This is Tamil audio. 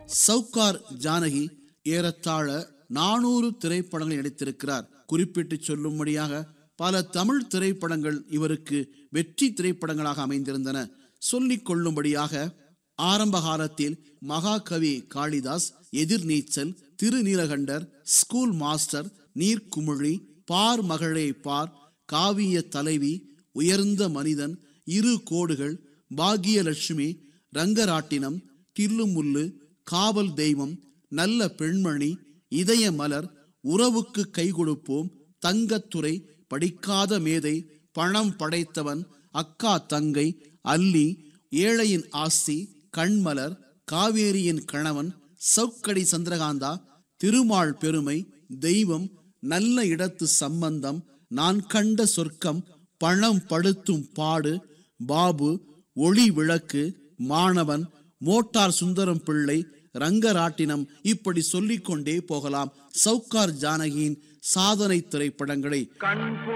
சவுகார் ஜானகி ஏறத்தாழ நானூறு திரைப்படங்கள் நடித்திருக்கிறார் குறிப்பிட்டு சொல்லும்படியாக பல தமிழ் திரைப்படங்கள் இவருக்கு வெற்றி திரைப்படங்களாக அமைந்திருந்தன சொல்லிக் கொள்ளும்படியாக ஆரம்ப காலத்தில் மகாகவி காளிதாஸ் எதிர்நீச்சல் திருநீலகண்டர் ஸ்கூல் மாஸ்டர் நீர்க்குமிழி பார் மகளே பார் காவிய தலைவி உயர்ந்த மனிதன் இரு கோடுகள் பாகியலட்சுமி ரங்கராட்டினம் தில்லுமுல்லு காவல் தெய்வம் நல்ல பெண்மணி இதய மலர் உறவுக்கு கை கொடுப்போம் தங்கத்துறை படிக்காத மேதை பணம் படைத்தவன் அக்கா தங்கை அல்லி ஏழையின் ஆஸ்தி கண்மலர் காவேரியின் கணவன் சவுக்கடி சந்திரகாந்தா திருமால் பெருமை தெய்வம் நல்ல இடத்து சம்பந்தம் நான் கண்ட சொர்க்கம் பணம் படுத்தும் பாடு பாபு ஒளி விளக்கு மாணவன் மோட்டார் சுந்தரம் பிள்ளை ரங்கராட்டினம் இப்படி சொல்லிக்கொண்டே போகலாம் சவுக்கார் ஜானகியின் சாதனை திரைப்படங்களை கண்